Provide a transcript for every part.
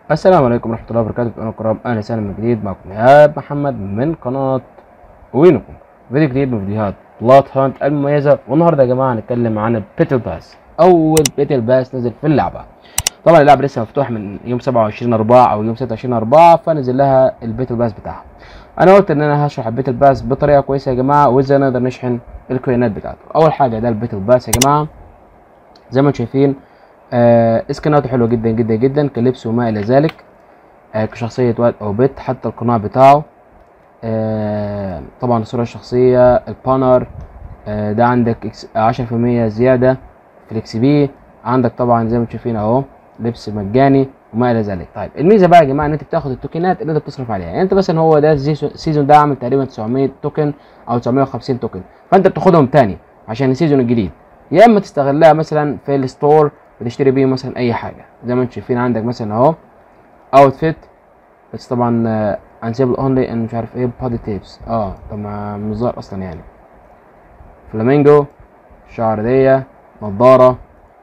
السلام عليكم ورحمة الله وبركاته أنا الكرام أهلا وسهلا من جديد معكم إيهاب محمد من قناة وينكم فيديو جديد من فيديوهات بلات هانت المميزة والنهاردة يا جماعة هنتكلم عن البيتل باس أول بيتل باس نزل في اللعبة طبعا اللعبة لسه مفتوح من يوم 27 4 أو يوم 26 4 فنزل لها البيتل باس بتاعها أنا قلت إن أنا هشرح البيتل باس بطريقة كويسة يا جماعة وإزاي نقدر نشحن الكوينات بتاعته أول حاجة ده البيتل باس يا جماعة زي ما انتم شايفين آه اسكناته حلوه جدا جدا جدا كلبس وما الى ذلك آه كشخصيه واد او بت حتى القناع بتاعه آه طبعا الصوره الشخصيه البانر آه ده عندك عشرة في المية زياده في الاكس بي عندك طبعا زي ما انتم شايفين اهو لبس مجاني وما الى ذلك طيب الميزه بقى يا جماعه ان انت بتاخد التوكنات اللي انت بتصرف عليها يعني انت مثلا هو ده السيزون ده عامل تقريبا 900 توكن او 950 توكن فانت بتاخدهم تاني عشان السيزون الجديد يا اما تستغلها مثلا في الستور بتشتري بيه مثلا اي حاجه زي ما انتم شايفين عندك مثلا اهو اوتفيت بس طبعا انسيبل اونلي ان مش عارف ايه بادي تيبس اه طب ما مش ظاهر اصلا يعني فلامينجو شعر دية نضارة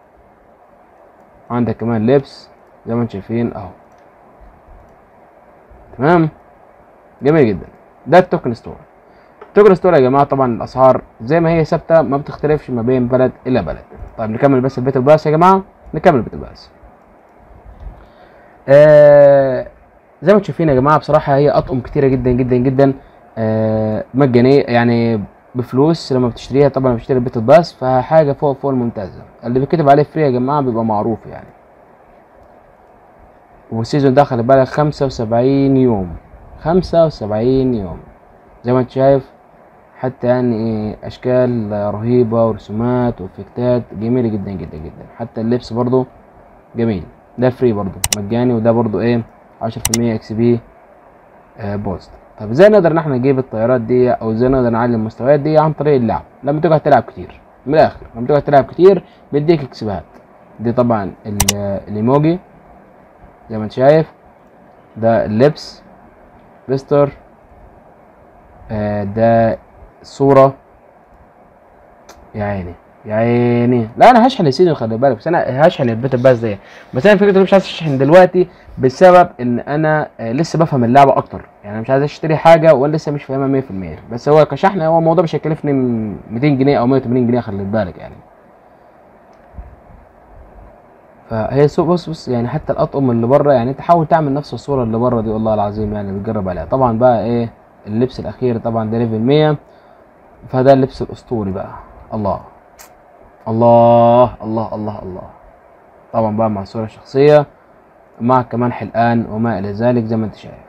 عندك كمان لبس زي ما انتم شايفين اهو تمام جميل جدا ده التوكن ستور التوكن ستور يا جماعه طبعا الاسعار زي ما هي ثابته ما بتختلفش ما بين بلد الى بلد طيب نكمل بس البيت الباس يا جماعه نكمل البيت الباس آه زي ما انتم شايفين يا جماعه بصراحه هي اطقم كتيره جدا جدا جدا آه مجانيه يعني بفلوس لما بتشتريها طبعا بتشتري البيت الباس فحاجه فوق فوق الممتازه اللي بيكتب عليه فري يا جماعه بيبقى معروف يعني والسيزون ده خلي بالك خمسة وسبعين يوم خمسة وسبعين يوم زي ما انت شايف حتى يعني اشكال رهيبه ورسومات وافكتات جميله جدا جدا جدا حتى اللبس برضو جميل ده فري برضو مجاني وده برضو ايه عشرة في المية اكس بي آه بوست طب ازاي نقدر ان احنا نجيب الطيارات دي او ازاي نقدر نعلي المستويات دي عن طريق اللعب لما تقعد تلعب كتير من الاخر لما تقعد تلعب كتير بيديك اكسبات دي طبعا الايموجي زي ما انت شايف ده اللبس بيستر آه ده الصورة يا عيني يا عيني لا انا هشحن السيزون خلي بالك بس انا هشحن البيتا باس دي بس انا فكرة مش عايز اشحن دلوقتي بسبب ان انا آه لسه بفهم اللعبة اكتر يعني مش عايز اشتري حاجة وانا لسه مش فاهمها 100% بس هو كشحن هو الموضوع مش هيكلفني 200 جنيه او 180 جنيه خلي بالك يعني فهي سوق بص بص يعني حتى الاطقم اللي بره يعني انت حاول تعمل نفس الصورة اللي بره دي والله العظيم يعني بتجرب عليها طبعا بقى ايه اللبس الاخير طبعا ده ليفل 100 فده اللبس الاسطوري بقى الله الله الله الله الله طبعا بقى مع الصورة الشخصية مع كمان حلقان وما الى ذلك زي ما انت شايف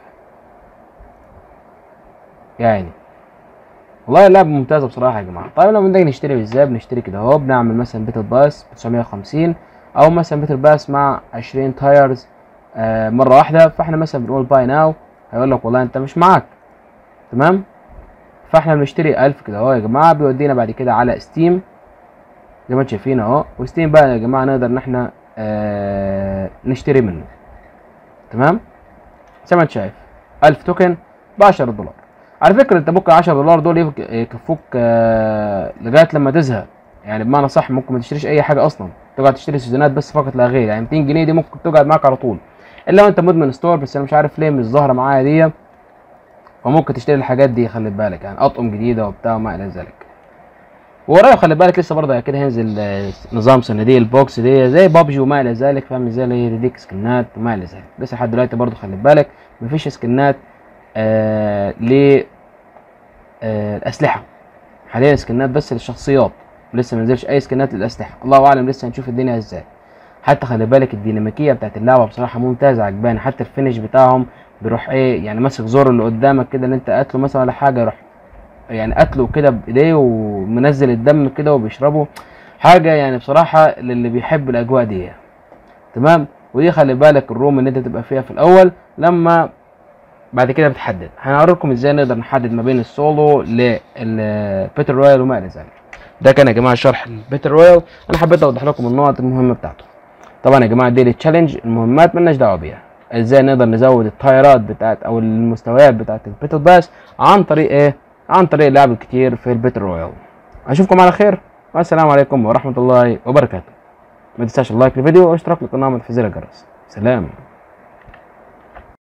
يا عيني والله اللعبة ممتازة بصراحة يا جماعة طيب لما بنيجي نشتري ازاي بنشتري كده اهو بنعمل مثلا بيت الباس ب 950 او مثلا بيت الباس مع 20 تايرز آه مرة واحدة فاحنا مثلا بنقول باي ناو هيقول لك والله انت مش معاك تمام فاحنا بنشتري 1000 كده اهو يا جماعه بيودينا بعد كده على ستيم زي ما انتم شايفين اهو وستيم بقى يا جماعه نقدر ان احنا آه نشتري منه تمام زي ما انت شايف 1000 توكن ب 10 دولار على فكره انت ممكن 10 دولار دول يكفوك آه لغايه لما تزهق يعني بمعنى صح ممكن ما تشتريش اي حاجه اصلا تقعد تشتري سيزونات بس فقط لا غير يعني 200 جنيه دي ممكن تقعد معاك على طول الا لو انت مدمن ستور بس انا مش عارف ليه مش ظاهره معايا دي فممكن تشتري الحاجات دي خلي بالك يعني اطقم جديده وبتاع وما الى ذلك ورايا خلي بالك لسه برضه كده هينزل نظام صناديق البوكس دي زي بابجي وما الى ذلك فاهم ازاي اللي يديك سكنات وما الى ذلك لسه لحد دلوقتي برضه خلي بالك مفيش سكنات آه ل آه الاسلحه حاليا سكنات بس للشخصيات لسه ما نزلش اي سكنات للاسلحه الله اعلم لسه هنشوف الدنيا ازاي حتى خلي بالك الديناميكيه بتاعت اللعبه بصراحه ممتازه عجباني حتى الفينش بتاعهم بيروح ايه يعني ماسك زور اللي قدامك كده اللي انت قاتله مثلا ولا حاجه يروح يعني قاتله كده بايديه ومنزل الدم كده وبيشربه حاجه يعني بصراحه للي بيحب الاجواء دي تمام ودي خلي بالك الروم اللي انت تبقى فيها في الاول لما بعد كده بتحدد هنوريكم ازاي نقدر نحدد ما بين السولو للبيتر رويال وما الى ذلك ده كان يا جماعه شرح البيتر رويال انا حبيت اوضح لكم النقط المهمه بتاعته طبعا يا جماعه ديلي تشالنج المهمات مالناش دعوه بيها ازاي نقدر نزود التايرات بتاعت او المستويات بتاعت البيتل باس عن طريق ايه عن طريق لعب الكتير في البيتل رويال اشوفكم على خير والسلام عليكم ورحمه الله وبركاته ما تنساش اللايك للفيديو واشتراك للقناه وتفعيل زر الجرس سلام